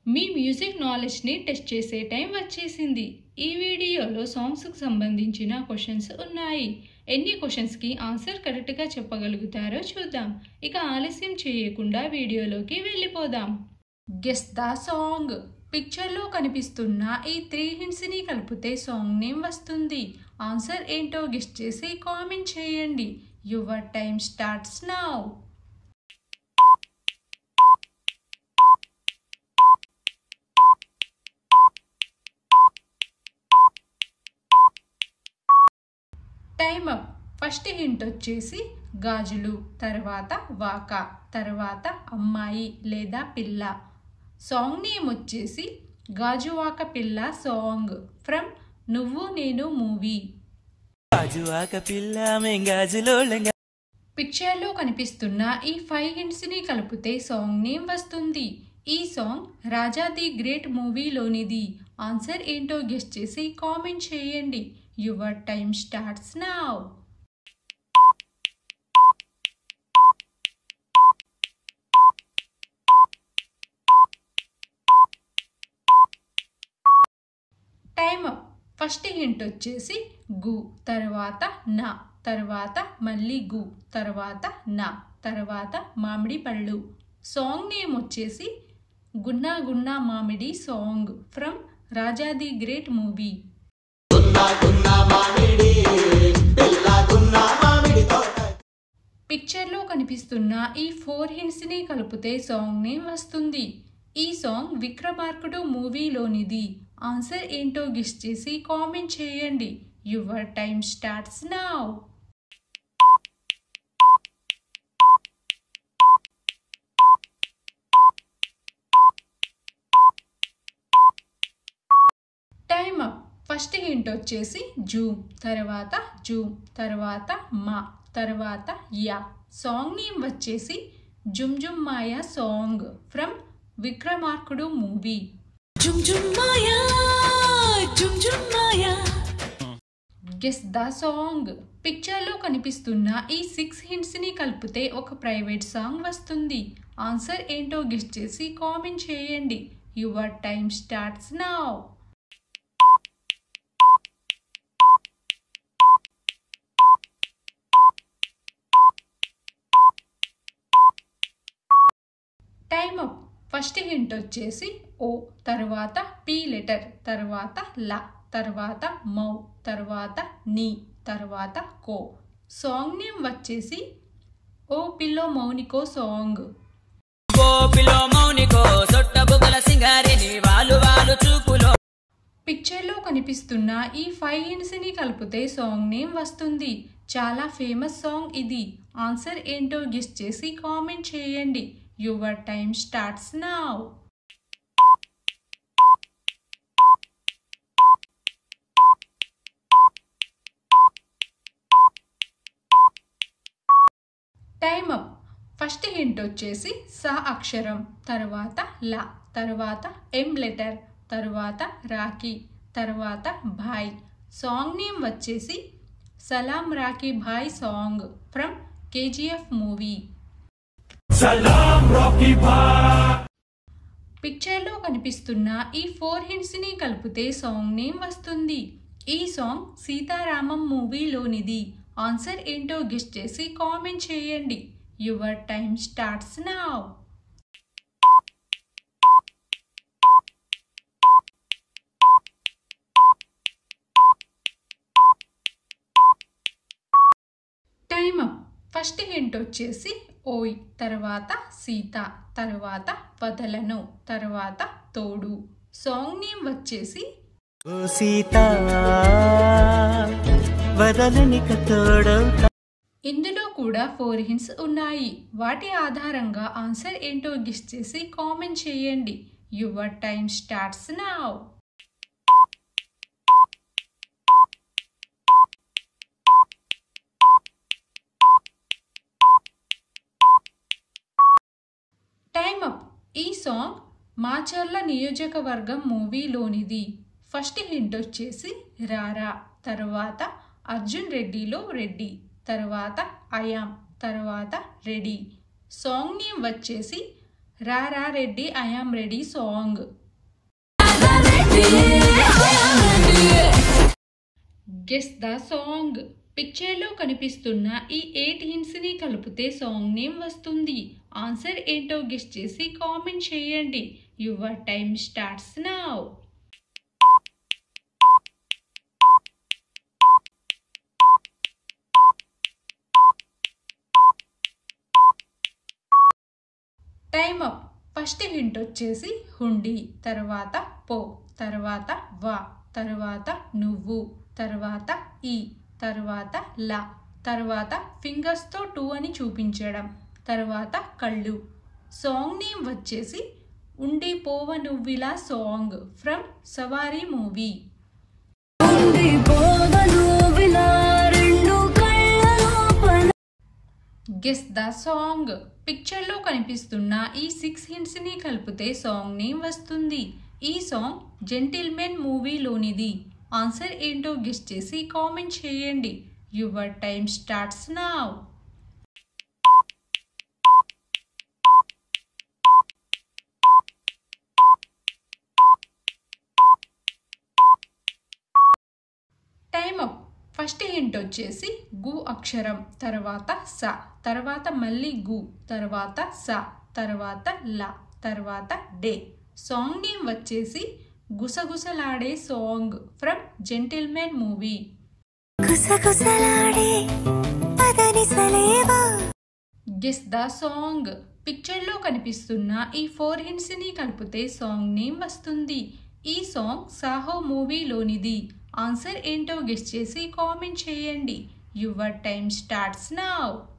మీ music నాలెడ్జ్ని test చేసే time వచ్చేసింది ఈ వీడియోలో సాంగ్స్కి సంబంధించిన క్వశ్చన్స్ ఉన్నాయి ఎన్ని క్వశ్చన్స్కి ఆన్సర్ కరెక్ట్గా చెప్పగలుగుతారో చూద్దాం ఇక ఆలస్యం చేయకుండా వీడియోలోకి వెళ్ళిపోదాం గెస్ ద సాంగ్ పిక్చర్లో కనిపిస్తున్న ఈ త్రీ హింట్స్ని కలిపితే సాంగ్ నేమ్ వస్తుంది ఆన్సర్ ఏంటో గెస్ట్ చేసి కామెంట్ చేయండి your time starts now time up first hint వచ్చేసి గాజులు తర్వాత వాక తర్వాత అమ్మాయి లేదా పిల్ల సాంగ్ నేమ్ వచ్చేసి గాజువాక పిల్ల సాంగ్ ఫ్రమ్ నువ్వు నేను మూవీ గాజువాక పిల్ల మెంగాజులోళ్ళంగా పిక్చర్లో కనిపిస్తున్న ఈ ఫైవ్ హింట్స్ని కలిపితే సాంగ్ నేమ్ వస్తుంది ఈ సాంగ్ రాజా ది గ్రేట్ మూవీలోనిది ఆన్సర్ ఏంటో గెస్ట్ చేసి కామెంట్ చేయండి your time starts now time up first hint వచ్చేసి గు తర్వాత నా తర్వాత మళ్ళీ గు తర్వాత నా తర్వాత మామిడి పళ్ళు సాంగ్ నేమ్ వచ్చేసి గున్నా గున్నా మామిడి song from Raja the great movie పిక్చర్లో కనిపిస్తున్న ఈ ఫోర్ హింట్స్ని కలిపితే సాంగ్ నేమ్ వస్తుంది ఈ సాంగ్ విక్రమార్కుడు మూవీలోనిది ఆన్సర్ ఏంటో గెస్ట్ చేసి కామెంట్ చేయండి your time starts now time up first hint వచ్చేసి జూమ్ తర్వాత జూమ్ తర్వాత మా తర్వాత యా సాంగ్ నేమ్ వచ్చేసి జుమ్ జుమ్ మాయా సాంగ్ ఫ్రమ్ విక్రమార్కుడు మూవీ జుమ్ జుమ్ మాయా జుమ్ జుమ్ మాయా గెస్ ద సాంగ్ పిక్చర్లో కనిపిస్తున్న ఈ సిక్స్ హింట్స్ని కలిపితే ఒక ప్రైవేట్ సాంగ్ వస్తుంది ఆన్సర్ ఏంటో గెస్ట్ చేసి కామెంట్ చేయండి your time starts now time up first hint వచ్చేసి ఓ తర్వాత పి లెటర్ తర్వాత ల తర్వాత మౌ తర్వాత నీ తర్వాత కో సాంగ్ నేమ్ వచ్చేసి ఓ పిల్లో మౌనికో సాంగ్ గోపిలో మౌనికో సొట్ట బుగ్గల సింగారిని వాలు వాలు చూపులో పిక్చర్లో కనిపిస్తున్న ఈ ఫైవ్ హింట్స్ని కలిపితే సాంగ్ నేమ్ వస్తుంది చాలా ఫేమస్ సాంగ్ ఇది ఆన్సర్ ఏంటో గెస్ట్ చేసి కామెంట్ చేయండి your time starts now time up first hint వచ్చేసి స అక్షరం తర్వాత ల తర్వాత ఎం లెటర్ తర్వాత రాఖీ తర్వాత భాయ్ సాంగ్ నేమ్ వచ్చేసి సలాం Rocky Bhai song from KGF movie పిక్చర్లో కనిపిస్తున్న ఈ ఫోర్ హింట్స్ని కలిపితే సాంగ్ నేమ్ వస్తుంది ఈ సాంగ్ సీతారామం మూవీలోనిది ఆన్సర్ ఏంటో గెస్ట్ చేసి కామెంట్ చేయండి your time starts now time up first hint వచ్చేసి ఓయ్ తర్వాత సీత తర్వాత వదలను తర్వాత తోడు సాంగ్ నేమ్ వచ్చేసి ఓ సీత వదలనిక తోడవుతా ఇందులో కూడా ఫోర్ హింట్స్ ఉన్నాయి వాటి ఆధారంగా ఆన్సర్ ఏంటో గెస్ట్ చేసి కామెంట్ చేయండి your time starts now time up ఈ సాంగ్ మాచర్ల నియోజకవర్గం మూవీలోనిది ఫస్ట్ హింట్ వచ్చేసి రారా తర్వాత అర్జున్ రెడ్డిలో రెడ్డి తర్వాత అయామ్ తర్వాత రెడీ సాంగ్ నేమ్ వచ్చేసి రా రా Reddy I am ready song guess the song పిక్చర్లో కనిపిస్తున్న ఈ ఎయిట్ హింట్స్ని కలిపితే సాంగ్ నేమ్ వస్తుంది ఆన్సర్ ఏంటో గెస్ చేసి కామెంట్ చేయండి your time starts now time up first hint వచ్చేసి హుండి తర్వాత పో తర్వాత వా తర్వాత నువ్వు తర్వాత ఈ తర్వాత లా తర్వాత ఫింగర్స్తో టూ అని చూపించడం తర్వాత కళ్ళు సాంగ్ నేమ్ వచ్చేసి ఉండి పోవ నువ్విలా song from Savaari movie guess the song పిక్చర్లో కనిపిస్తున్న ఈ సిక్స్ హింట్స్ని కలిపితే సాంగ్ నేమ్ వస్తుంది ఈ సాంగ్ జెంటిల్మెన్ మూవీలోనిది ఆన్సర్ ఏంటో గెస్ చేసి కామెంట్ చేయండి your time starts now time up first hint వచ్చేసి గు అక్షరం తర్వాత స తర్వాత మళ్ళీ గు తర్వాత స తర్వాత ల తర్వాత డే సాంగ్ నేమ్ వచ్చేసి గుసగుసలాడే సాంగ్ ఫ్రమ్ జెంటిల్మెన్ మూవీ గుసగుసలాడే పదని సలేవా గెస్ ద సాంగ్ పిక్చర్లో కనిపిస్తున్న ఈ ఫోర్ హింట్స్ని కలిపితే సాంగ్ నేమ్ వస్తుంది ఈ సాంగ్ సాహో మూవీలోనిది ఆన్సర్ ఏంటో గెస్ చేసి కామెంట్ చేయండి your time starts now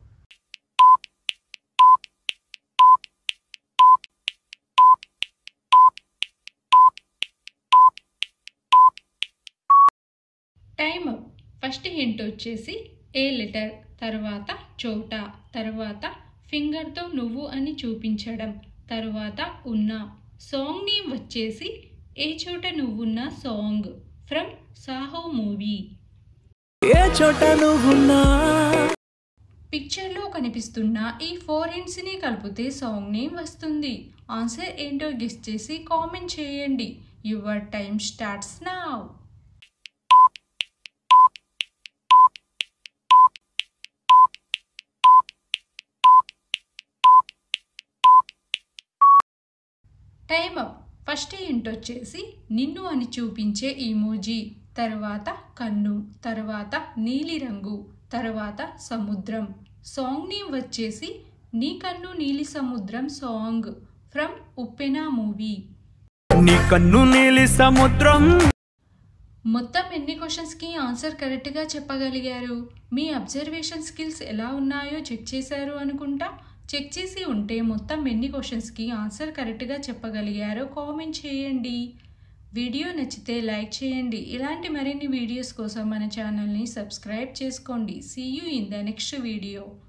time up first hint వచ్చేసి ఏ లెటర్ తర్వాత చోట తర్వాత ఫింగర్తో నువ్వు అని చూపించడం తర్వాత ఉన్న సాంగ్ నేమ్ వచ్చేసి ఏ చోట నువ్వున్న సాంగ్ ఫ్రమ్ సాహో మూవీ ఏ చోట నువ్వున్నా పిక్చర్లో కనిపిస్తున్న ఈ ఫోర్ హింట్స్ని కలిపితే సాంగ్ నేమ్ వస్తుంది ఆన్సర్ ఏంటో గెస్ చేసి కామెంట్ చేయండి your time starts now time up first hint వచ్చేసి నిన్ను అని చూపించే ఈమోజీ తర్వాత కన్ను తర్వాత నీలిరంగు తర్వాత సముద్రం సాంగ్ నేమ్ వచ్చేసి నీ కన్ను నీలి సముద్రం సాంగ్ ఫ్రమ్ ఉప్పెన మూవీ నీ కన్ను నీలి సముద్రం మొత్తం ఎన్ని క్వశ్చన్స్కి ఆన్సర్ కరెక్ట్గా చెప్పగలిగారు మీ అబ్జర్వేషన్ స్కిల్స్ ఎలా ఉన్నాయో చెక్ చేశారు అనుకుంటా చెక్ చేసి ఉంటే మొత్తం ఎన్ని క్వశ్చన్స్కి ఆన్సర్ కరెక్ట్గా చెప్పగలిగారో కామెంట్ చేయండి వీడియో నచ్చితే లైక్ చేయండి ఇలాంటి మరిన్ని వీడియోస్ కోసం మన ఛానల్ని సబ్స్క్రైబ్ చేసుకోండి see you in the next video